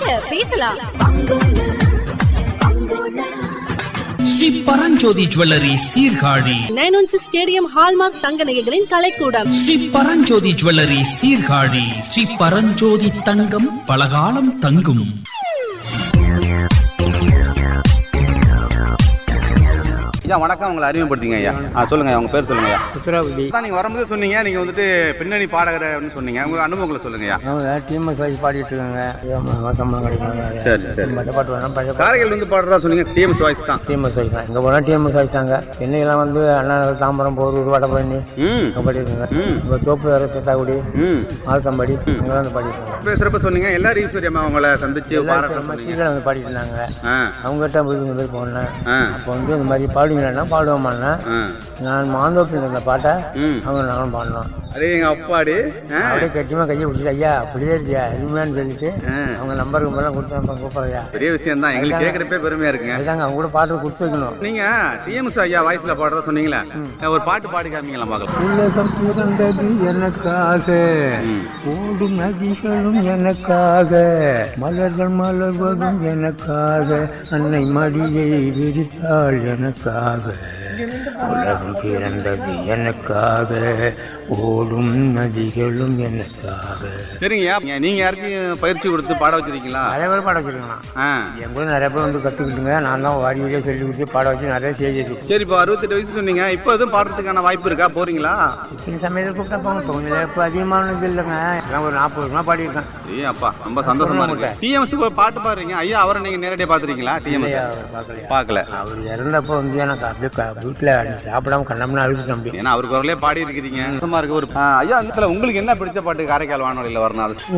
வாங்க பேசலாம் Sri Paranjothi jewellery Sirkazhi nine one six stadium hallmark தங்க நகைகளின் கலைக்கூடம் ஸ்ரீ பரஞ்சோதி ஜுவல்லரி சீர்காழி ஸ்ரீ பரஞ்சோதி தங்கம் பலகாலம் தங்கும் ஐயா வணக்கம் உங்களை அறிமுகப்படுத்திங்க ஐயா ஆ சொல்லுங்க உங்க பேர் சொல்லுங்க ஐயா உத்தரவுதி அதான் நீங்க வரும்போது சொன்னீங்க நீங்க வந்துட்டு பின்னணி பாடகர்னு சொன்னீங்க உங்க அனுபவங்களை சொல்லுங்க ஐயா அவங்க டீம் சைஸ் பாடிட்டு இருக்காங்க சம்பளம் கிடைக்காங்க சரி சரி மற்ற பாட்டு வேணாம் பழைய காரைகள் வந்து பாடுறதா சொன்னீங்க டிஎம்எஸ் வாய்ஸ் தான் டீம் சைஸ் தான் இங்கே போனால் டீம் சைஸ் தாங்க சென்னையெல்லாம் வந்து அண்ணா தாம்பரம் போரூர் வடபழனி ம் அங்கே பாடிருக்காங்க ம். இப்போ தோப்பு வேறு சித்தாக்குடி ம் ஆல்சம்பாடி அங்கே தான் வந்து பாடிருக்காங்க பேசுறப்ப சொன்னீங்க எல்லாரும் ஈஸ்வரி அம்மா உங்களை சந்திச்சு பாராட்ட சொன்னீங்க மத்தியில் வந்து பாடிட்டு இருந்தாங்க ஆ அவங்ககிட்ட போய் இந்த மாதிரி போனேன் ஆ அப்போ வந்து இந்த மாதிரி பாடுவீங்களா பாடுவோமாண்ணா ஆ நான் மாந்தோப்பில் இருந்த பாட்டை ம் அவங்க நானும் பாடினோம் அதே எங்க அப்பாடி ஆ அப்படியே கட்டியமாக கையை பிடிச்சிட்டு ஐயா அப்படியே இருக்கியா எதுவுமேன்னு சொல்லிட்டு ஆ. அவங்க நம்பருக்கு மேலே கொடுத்து நம்ம கூப்பிட்றையா பெரிய விஷயம் தான் எங்களுக்கு கேட்கறப்பே பெருமையா இருக்குங்க அதுதாங்க அவங்க கூட பாட்டு கொடுத்து வைக்கணும் நீங்க டிஎம்எஸ் ஐயா வாய்ஸ்ல பாடுறதா சொன்னீங்களே ஒரு பாட்டு பாடி காமிங்களா பார்க்கலாம் உலகம் பிறந்தது எனக்காக ம். ஓடும் நதிகளும் எனக்காக மலர்கள் மலர்வதும் எனக்காக அன்னை மடியை விரித்தாள் எனக்காக உலகம் பிறந்தது எனக்காக ஓடும் நதிகளும் எனக்காக சரிங்கய்யா நீங்க- நீங்க யாருக்கும் பயிற்சி கொடுத்து பாட வச்சிருக்கீங்களா நிறைய பேர் பாட வச்சிருக்கலாம் ஆ என் கூட நிறைய பேர் வந்து கற்றுக்கிட்டுங்க நான் தான் வாடி வழியாக சொல்லி கொடுத்து பாட வச்சு நிறைய செய்தி சரி இப்போ அறுபத்தெட்டு வயசு சொன்னீங்க இப்போ எதுவும் பாடுறதுக்கான வாய்ப்பு இருக்கா போறீங்களா இந்த சமயத்தில் கூப்பிட்டா போங்க கொஞ்சம் இப்போ அதிகமானது இல்லைங்க நான் ஒரு நாற்பது வருஷமா பாடியிருக்கேன் ஏய் அப்பா ரொம்ப சந்தோஷமா இருக்கு டிஎம்எஸ் பாட்டு பாடுறீங்க ஐயா அவரை நீங்க நேரடியாக பாத்துறீங்களா டிஎம்எஸ் இல்லையா, அவர் பார்க்கலையா பார்க்கல அவர் இறந்தப்போ வந்து எனக்கு அப்படியே க- வீட்டுல சாப்பிடாம கண்ணம்னு அழுதுட்டேன் அப்படியே ஏன்னா அவருக்கு குரலே பாடி இருக்கிறீங்க சந்தோஷமா இருக்கு ஒரு ஆ, ஐயா இந்த இடத்துல உங்களுக்கு என்ன பிடிச்ச பாட்டு காரைக்கால் வானொலியில் வரணும் அது